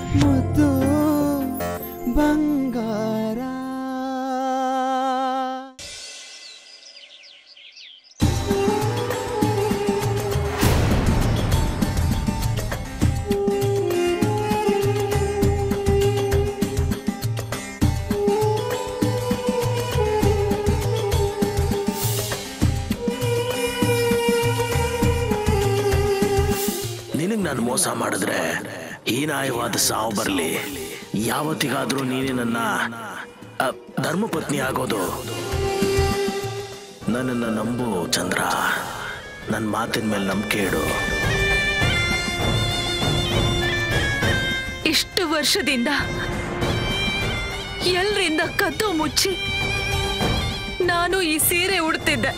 ಮುದ್ದು ಬಂಗಾರ ನಿನಗ್ ನಾನು ಮೋಸ ಮಾಡಿದ್ರೆ ಹೀನಾಯವಾದ ಸಾವು ಬರಲಿ ಯಾವತ್ತಿಗಾದ್ರೂ ನೀನೇ ನನ್ನ ಅ, ಧರ್ಮಪತ್ನಿ ಆಗೋದು ನನ್ನನ್ನು ನಂಬು ಚಂದ್ರ ನನ್ನ ಮಾತಿನ ಮೇಲೆ ನಂಬಿಕೆ ಇಡು ಇಷ್ಟು ವರ್ಷದಿಂದ ಎಲ್ರಿಂದ ಕದ್ದು ಮುಚ್ಚಿ ನಾನು ಈ ಸೀರೆ ಉಡ್ತಿದ್ದೆ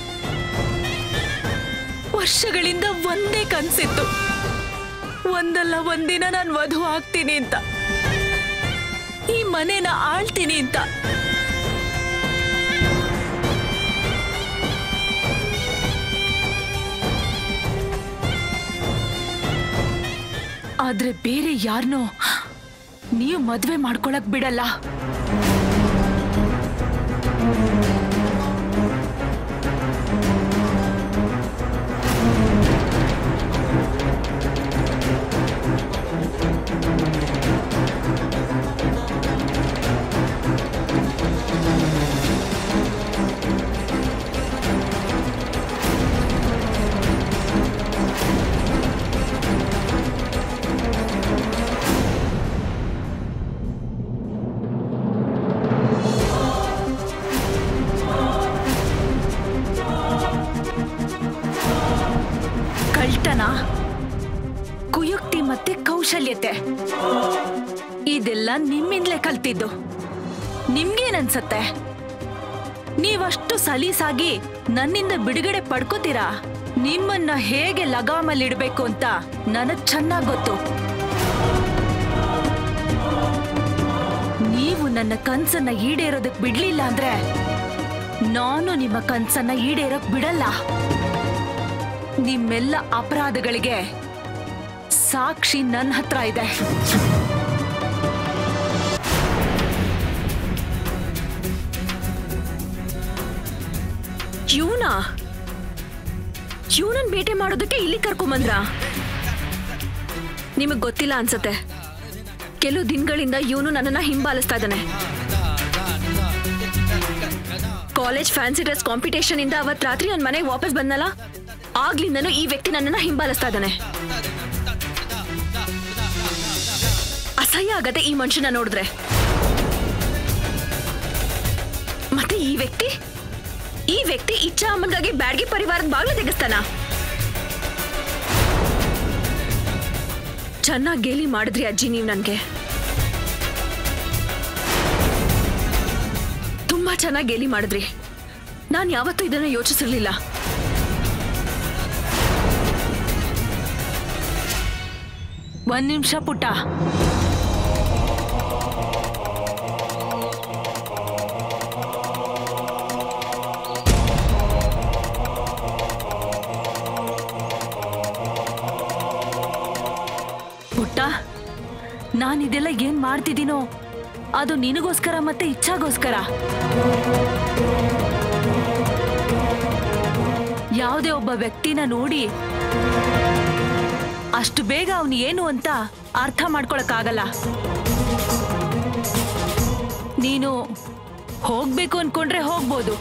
ವರ್ಷಗಳಿಂದ ಒಂದೇ ಕನ್ಸಿತ್ತು ಒಂದಲ್ಲ ಒಂದಿನ ನಾನು ವಧು ಆಗ್ತೀನಿ ಅಂತ ಈ ಮನೇನ ಆಳ್ತೀನಿ ಅಂತ ಆದ್ರೆ ಬೇರೆ ಯಾರನ್ನೋ ನೀವು ಮದ್ವೆ ಮಾಡ್ಕೊಳಕ್ ಬಿಡಲ್ಲ ಕಳ್ತನ ಕುಯುಕ್ತಿ ಮತ್ತೆ ಕೌಶಲ್ಯತೆ ಇದೆಲ್ಲ ನಿಮ್ಮಿಂದಲೇ ಕಲ್ತಿದ್ದು ನಿಮ್ಗೇನನ್ಸತ್ತೆ ನೀವಷ್ಟು ಸಲೀಸಾಗಿ ನನ್ನಿಂದ ಬಿಡುಗಡೆ ಪಡ್ಕೋತೀರಾ ನಿಮ್ಮನ್ನ ಹೇಗೆ ಲಗಾಮಲ್ಲಿಡ್ಬೇಕು ಅಂತ ನನಗ್ ಚೆನ್ನಾಗ್ ಗೊತ್ತು ನೀವು ನನ್ನ ಕನ್ಸನ್ನ ಈಡೇರೋದಕ್ ಬಿಡ್ಲಿಲ್ಲ ಅಂದ್ರೆ ನಾನು ನಿಮ್ಮ ಕನ್ಸನ್ನ ಈಡೇರೋಕ್ ಬಿಡಲ್ಲ ನಿಮ್ಮೆಲ್ಲ ಅಪರಾಧಗಳಿಗೆ ಸಾಕ್ಷಿ ನನ್ನ ಹತ್ರ ಇದೆ ಇವನ ಇವನನ್ ಭೇಟಿ ಮಾಡೋದಕ್ಕೆ ಇಲ್ಲಿ ಕರ್ಕೊಂಬಂದ್ರ ನಿಮಗ್ ಗೊತ್ತಿಲ್ಲ ಅನ್ಸತ್ತೆ ಕೆಲವು ದಿನಗಳಿಂದ ಇವನು ನನ್ನನ್ನ ಹಿಂಬಾಲಿಸ್ತಾ ಇದ್ದಾನೆ ಕಾಲೇಜ್ ಫ್ಯಾನ್ಸಿ ಡ್ರೆಸ್ ಕಾಂಪಿಟೇಷನ್ ಇಂದ ಅವತ್ ರಾತ್ರಿ ನನ್ನ ಮನೆಗೆ ವಾಪಸ್ ಬಂದಲ್ಲ ಆಗ್ಲಿಂದನೂ ಈ ವ್ಯಕ್ತಿ ನನ್ನನ್ನ ಹಿಂಬಾಲಿಸ್ತಾ ಇದ್ದಾನೆ ಅಸಹ್ಯ ಆಗತ್ತೆ ಈ ಮನುಷ್ಯನ ನೋಡಿದ್ರೆ ಮತ್ತೆ ಈ ವ್ಯಕ್ತಿ ಈ ವ್ಯಕ್ತಿ ಇಚ್ಛಾ ಅಮ್ಮನ್ಗಾಗಿ ಬ್ಯಾಡ್ಗಿ ಪರಿವಾರದ ಬಾಗ್ಲು ತೆಗೆಸ್ತಾನ ಚೆನ್ನಾಗಿ ಗೇಲಿ ಮಾಡಿದ್ರಿ ಅಜ್ಜಿ ನೀವು ನನ್ಗೆ ತುಂಬಾ ಚೆನ್ನಾಗಿ ಗೇಲಿ ಮಾಡಿದ್ರಿ ನಾನು ಯಾವತ್ತೂ ಇದನ್ನ ಯೋಚಿಸಿರ್ಲಿಲ್ಲ ಒಂದ್ ನಿಮಿಷ ಪುಟ್ಟ ಪುಟ್ಟ ನಾನಿದೆಲ್ಲ ಏನ್ ಮಾಡ್ತಿದ್ದೀನೋ ಅದು ನಿನಗೋಸ್ಕರ ಮತ್ತೆ ಇಚ್ಛಾಗೋಸ್ಕರ ಯಾವುದೇ ಒಬ್ಬ ವ್ಯಕ್ತಿನ ನೋಡಿ ಅಷ್ಟು ಬೇಗ ಅವನು ಏನು ಅಂತ ಅರ್ಥ ಮಾಡ್ಕೊಳಕ್ಕಾಗಲ್ಲ ನೀನು ಹೋಗ್ಬೇಕು ಅನ್ಕೊಂಡ್ರೆ ಹೋಗ್ಬೋದು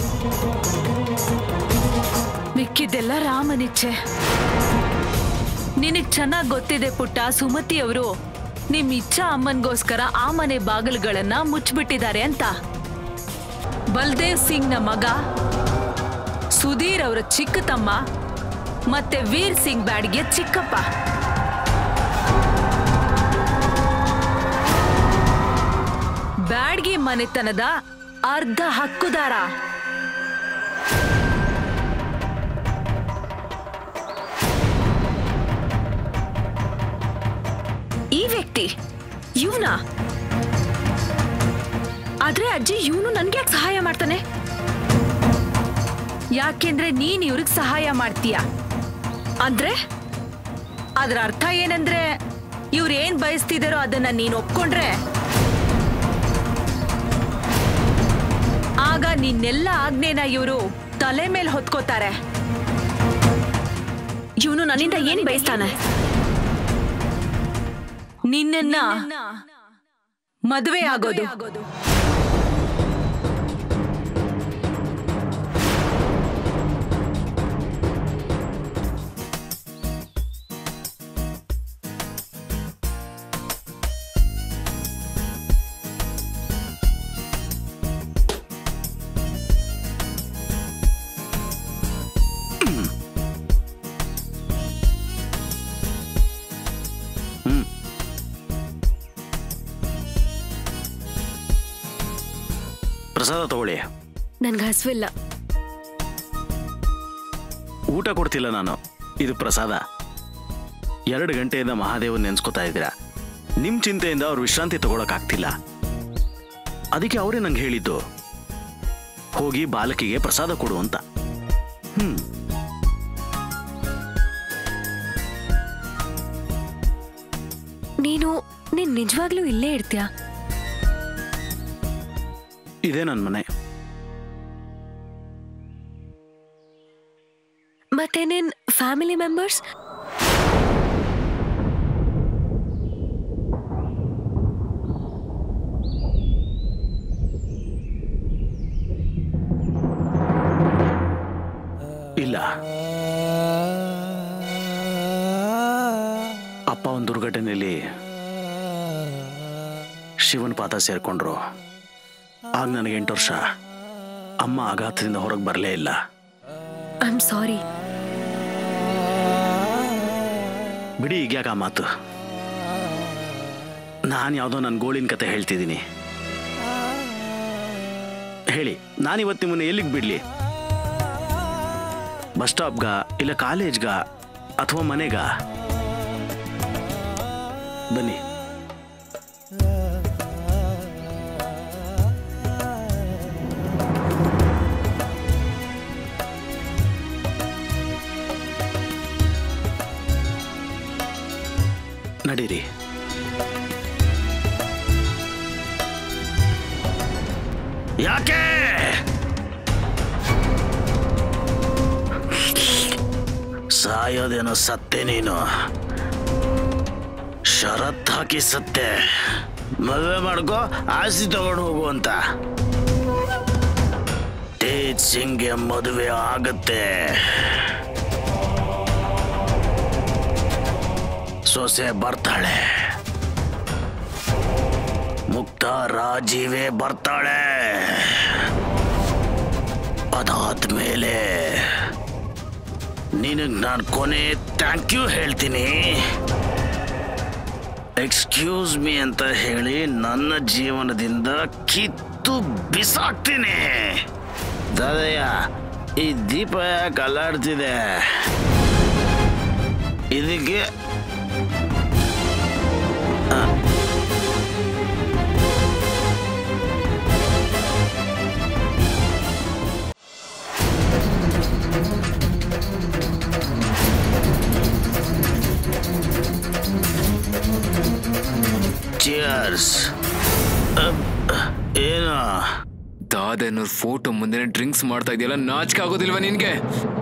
ಮಿಕ್ಕಿದ್ದೆಲ್ಲ ರಾಮನಿಚ್ಛೆ ನಿನಗ್ ಚೆನ್ನಾಗ್ ಗೊತ್ತಿದೆ ಪುಟ್ಟ ಸುಮತಿ ಅವರು ನಿಮ್ ಇಚ್ಛಾ ಅಮ್ಮನ್ಗೋಸ್ಕರ ಆ ಮನೆ ಬಾಗಿಲುಗಳನ್ನ ಮುಚ್ಚಿಬಿಟ್ಟಿದ್ದಾರೆ ಅಂತ ಬಲ್ದೇವ್ ಸಿಂಗ್ನ ಮಗ ಸುಧೀರ್ ಅವರ ಚಿಕ್ಕ ತಮ್ಮ ಮತ್ತೆ ವೀರ್ ಸಿಂಗ್ ಬ್ಯಾಡ್ಗೆ ಚಿಕ್ಕಪ್ಪ ಬ್ಯಾಡ್ಗಿ ಮನೆತನದ ಅರ್ಧ ಹಕ್ಕುದಾರ ಈ ವ್ಯಕ್ತಿ ಇವನ ಆದ್ರೆ ಅಜ್ಜಿ ಇವನು ನನ್ಗೆ ಯಾಕೆ ಸಹಾಯ ಮಾಡ್ತಾನೆ ಯಾಕೆಂದ್ರೆ ನೀನ್ ಇವ್ರಿಗೆ ಸಹಾಯ ಮಾಡ್ತೀಯ ಅಂದ್ರೆ ಅದ್ರ ಅರ್ಥ ಏನಂದ್ರೆ ಇವ್ರು ಏನ್ ಬಯಸ್ತಿದಾರೋ ಅದನ್ನ ನೀನ್ ಒಪ್ಕೊಂಡ್ರೆ ಆಗ ನಿನ್ನೆಲ್ಲ ಆಜ್ಞೆನ ಇವರು ತಲೆ ಮೇಲೆ ಹೊತ್ಕೋತಾರೆ ಇವನು ನನ್ನಿಂದ ಏನ್ ಬಯಸ್ತಾನೆ ನಿನ್ನನ್ನ ಮದುವೆ ಆಗೋದು ಪ್ರಸಾದ ತಗೊಳ್ಳಿ ನನ್ಗೆ ಹಸುವಿಲ್ಲ ಊಟ ಕೊಡ್ತಿಲ್ಲ ನಾನು ಇದು ಪ್ರಸಾದ ಎರಡು ಗಂಟೆಯಿಂದ ಮಹಾದೇವನ್ ನೆನ್ಸ್ಕೊತಾ ಇದ್ದೀರಾ ನಿಮ್ ಚಿಂತೆಯಿಂದ ಅವ್ರು ವಿಶ್ರಾಂತಿ ತಗೊಳಕ್ಕಾಗ್ತಿಲ್ಲ ಅದಕ್ಕೆ ಅವರೇ ನಂಗೆ ಹೇಳಿದ್ದು ಹೋಗಿ ಬಾಲಕಿಗೆ ಪ್ರಸಾದ ಕೊಡು ಅಂತ ಹ್ಮ್ ನೀನು ನೀನ್ ನಿಜವಾಗ್ಲೂ ಇಲ್ಲೇ ಇರ್ತೀಯ ಇದೇ ನನ್ನ ಮನೆ ಮತ್ತೆ ನಿನ್ ಫ್ಯಾಮಿಲಿ ಮೆಂಬರ್ಸ್ ಇಲ್ಲ ಅಪ್ಪ ಒಂದು ದುರ್ಘಟನೆಯಲ್ಲಿ ಶಿವನ್ ಪಾದ ಸೇರ್ಕೊಂಡ್ರು ಆಗ ನನಗೆ ಎಂಟು ವರ್ಷ ಅಮ್ಮ ಆಘಾತದಿಂದ ಹೊರಗೆ ಬರಲೇ ಇಲ್ಲ ಐ ಆಮ್ ಸಾರಿ ಬಿಡಿ ಈಗ್ಯಾಕ ಆ ಮಾತು ನಾನು ಯಾವುದೋ ನನ್ನ ಗೋಳಿನ ಕತೆ ಹೇಳ್ತಿದ್ದೀನಿ ಹೇಳಿ ನಾನಿವತ್ತು ನಿಮ್ಮನ್ನ ಎಲ್ಲಿಗೆ ಬಿಡ್ಲಿ ಬಸ್ ಸ್ಟಾಪ್ಗ ಇಲ್ಲ ಕಾಲೇಜ್ಗ ಅಥವಾ ಮನೆಗ ಬನ್ನಿ ನಡೀರಿ ಯಾಕೆ ಸಾಯೋದೇನೋ ಸತ್ತೆ ನೀನು ಷರತ್ ಹಾಕಿ ಸತ್ತೆ ಮದುವೆ ಮಾಡ್ಕೋ ಆಸ್ತಿ ತಗೊಂಡು ಹೋಗು ಅಂತ ತೇಜ್ ಸಿಂಗ್ಗೆ ಮದುವೆ ಆಗತ್ತೆ ಸೊಸೆ ಬರ್ತಾಳೆ ಮುಕ್ತ ರಾಜೀವೇ ಬರ್ತಾಳೆ ಅದಾದ್ಮೇಲೆ ನಿನಗ್ ನಾನು ಕೊನೆ ಥ್ಯಾಂಕ್ ಯು ಹೇಳ್ತೀನಿ ಎಕ್ಸ್ಕ್ಯೂಸ್ ಮೀ ಅಂತ ಹೇಳಿ ನನ್ನ ಜೀವನದಿಂದ ಕಿತ್ತು ಬಿಸಾಕ್ತೀನಿ ದಾದಯ್ಯ ಈ ದೀಪ ಯಾಕೆ ಅಲ್ಲಾಡ್ತಿದೆ ಇದಕ್ಕೆ ಚಿಯರ್ಸ್ ಏನು ದಾದನವ್ರ ಫೋಟೋ ಮುಂದೆ ಡ್ರಿಂಕ್ಸ್ ಮಾಡ್ತಾ ಇದೆಯಲ್ಲ ನಾಚಿಕೆ ಆಗೋದಿಲ್ವಾ ನಿನ್ಗೆ